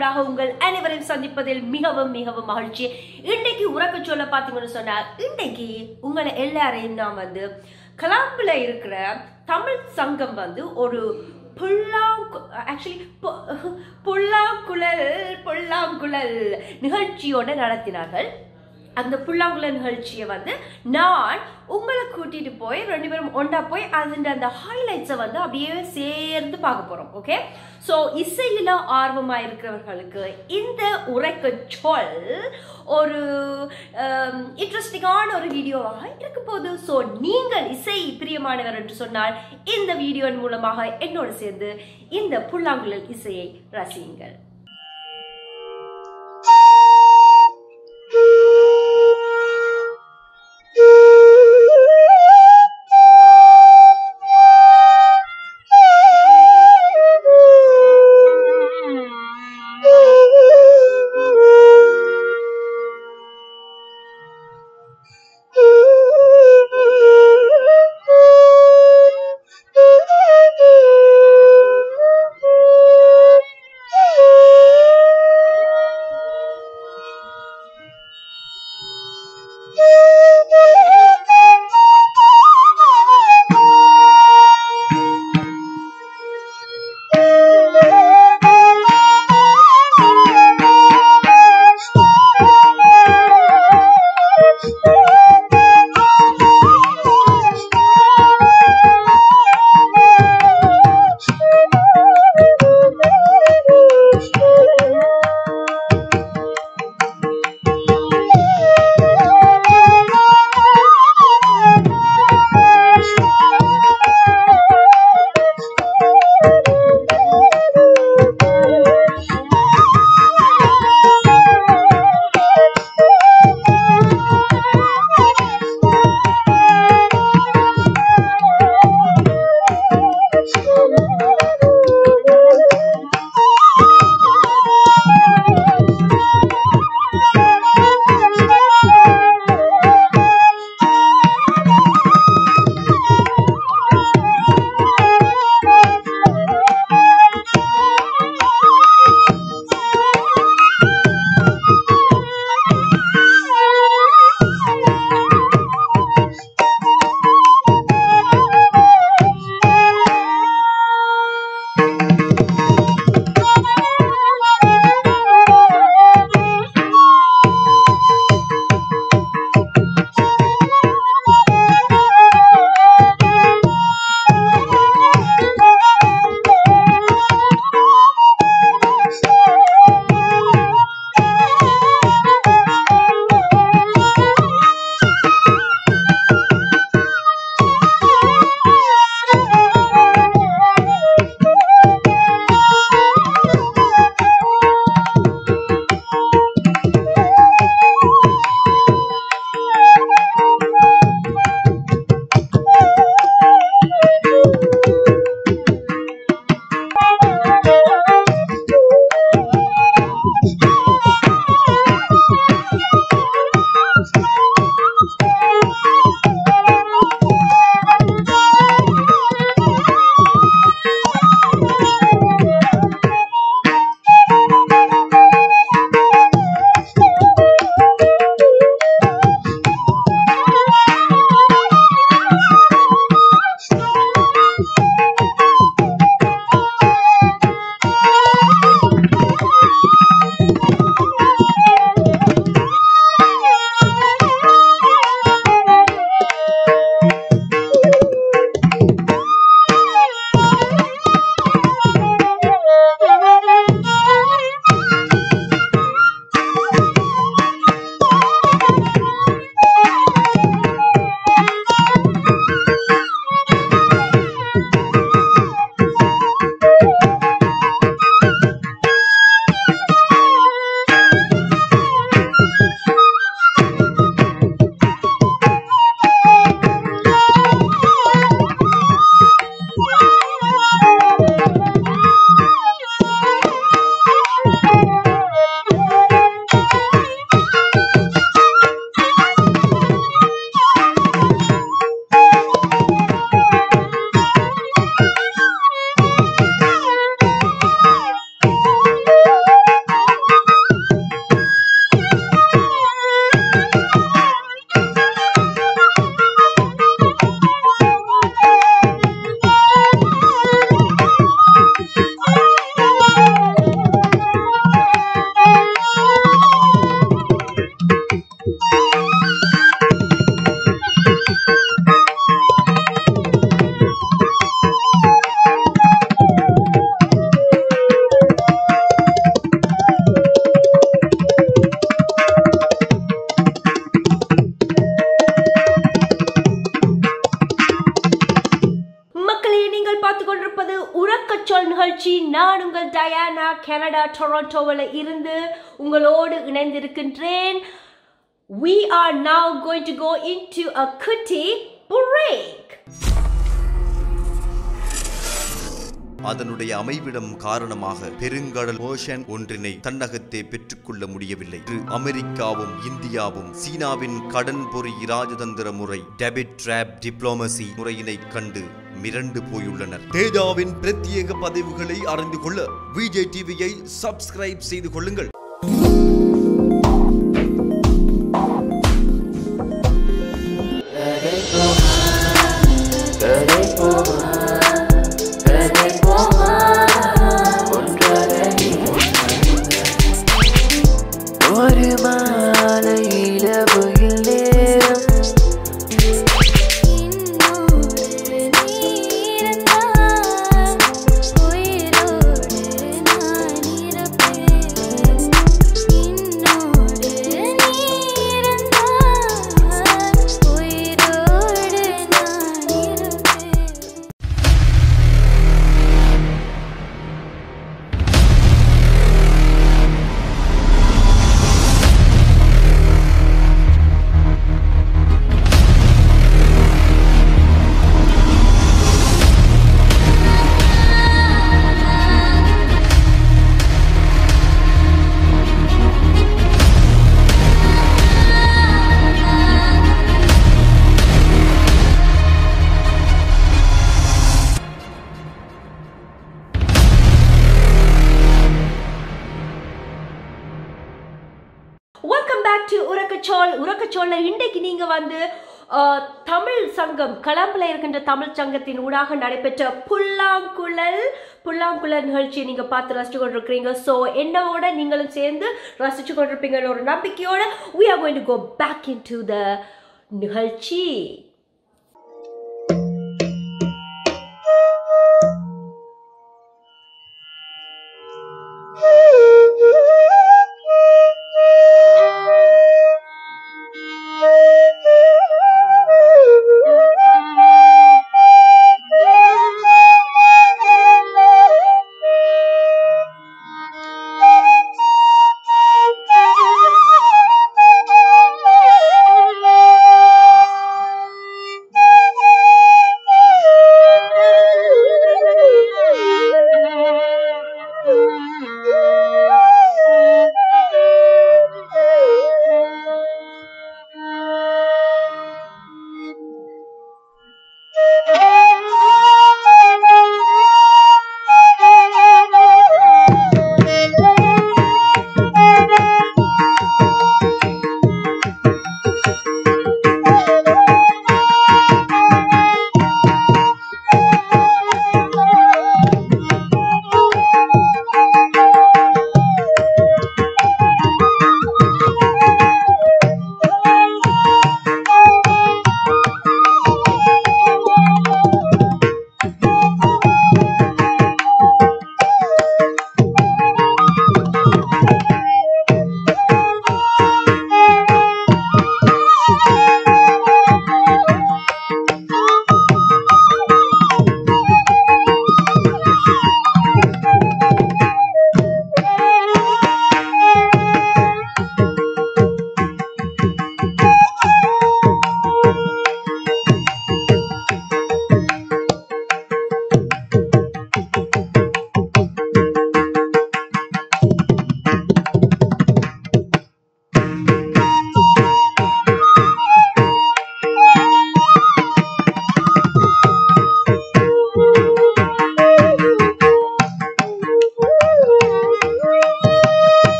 ஊடாக உங்கள் அனைவரையும் சந்திப்பதில் மிகவும் மிகவும் மகிழ்ச்சி இன்னைக்கு உறக்க சொல்ல பார்த்தீங்கன்னு சொன்னால் இன்னைக்கு உங்களை எல்லாரையும் நான் வந்து கலாம்பில் இருக்கிற தமிழ் சங்கம் வந்து ஒரு புல்லாங்கு ஆக்சுவலி புல்லாங்குழல் புல்லாங்குழல் நிகழ்ச்சியோட நடத்தினார்கள் அந்த புல்லாங்குழல் நிகழ்ச்சியை வந்து நான் உங்களை கூட்டிட்டு போய் ரெண்டு பேரும் ஒன்றா போய் அதில் அந்த ஹைலைட்ஸை வந்து அப்படியே சேர்ந்து பார்க்க போறோம் ஓகே ஸோ இசையில ஆர்வமா இருக்கிறவர்களுக்கு இந்த உரைக்க சொல் ஒரு இன்ட்ரெஸ்டிங்கான ஒரு வீடியோவாக இருக்க போகுது ஸோ நீங்கள் இசை பிரியமானவர் என்று சொன்னால் இந்த வீடியோவின் மூலமாக என்னோடு சேர்ந்து இந்த புல்லாங்குழல் இசையை ரசியுங்கள் Thank you. நிகழ்ச்சி நான் உங்கள் டயானா கனடா டொரண்டோவில் இருந்து உங்களோடு இணைந்திருக்கின்றேன் We are now going to go into a cutie break. அதனுடைய அமைவிடம் காரணமாக பெருங்கடல் ஓஷன் ஒன்றினை தன்னகத்தே பெற்றுக்கொள்ள முடியவில்லை இன்று அமெரிக்காவும் இந்தியாவும் சீனாவின் கடன் பொறி இராஜதந்திர முறை டெபிட் டிராப் டிப்ளோமசி முறையினை கண்டு மிரண்டு போயுள்ளனர் தேஜாவின் பிரத்யேக பதிவுகளை அறிந்து கொள்ள விஜய் டிவியை சப்ஸ்கிரைப் செய்து கொள்ளுங்கள் ஒரு மாலை இளவுயில் நேரம் இன்னோடு நீரந்தான் உயிரோடு நான் இருப்பேன் இன்னோடு நீரந்தான் உயிரோடு நான் இருப்பேன் வெல்கம் பேக் டு உறக்கச்சோல் உறக்கச்சோல்ல இன்றைக்கு நீங்க வந்து அஹ், தமிழ் சங்கம் களம்பில் இருக்கின்ற தமிழ் சங்கத்தின் ஊடாக நடைபெற்ற புல்லாங்குழல் புல்லாங்குழல் நிகழ்ச்சியை நீங்க பார்த்து ரசிச்சு கொண்டிருக்கிறீங்க ஸோ என்னோட நீங்களும் சேர்ந்து ரசிச்சு கொண்டிருப்பீங்கன்னு ஒரு நம்பிக்கையோட we are going to go back into the நிகழ்ச்சி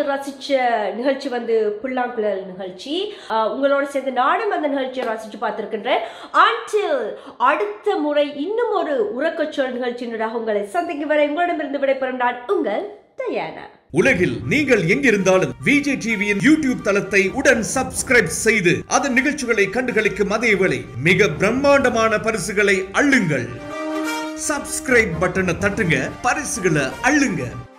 ரசிச்ச நிகழ்ச்சி வந்து புல்லாங்குழல் நிகழ்ச்சி ஆஹ் உங்களோட சேர்ந்து நானும் அந்த நிகழ்ச்சியை ரசிச்சு பார்த்திருக்கின்றேன் until அடுத்த முறை இன்னும் ஒரு உறக்கச்சொல் நிகழ்ச்சியினராக உங்களை சந்திக்கும் வரை உங்களிடமிருந்து விடைபெறும் நான் உங்கள் தயானா உலகில் நீங்கள் எங்கிருந்தாலும் விஜே டிவியின் யூடியூப் தளத்தை உடன் சப்ஸ்கிரைப் செய்து அதன் நிகழ்ச்சிகளை கண்டுகளிக்கும் அதேவேளை மிக பிரம்மாண்டமான பரிசுகளை அள்ளுங்கள் சப்ஸ்கிரைப் பட்டனை தட்டுங்க பரிசுகளை அள்ளுங்க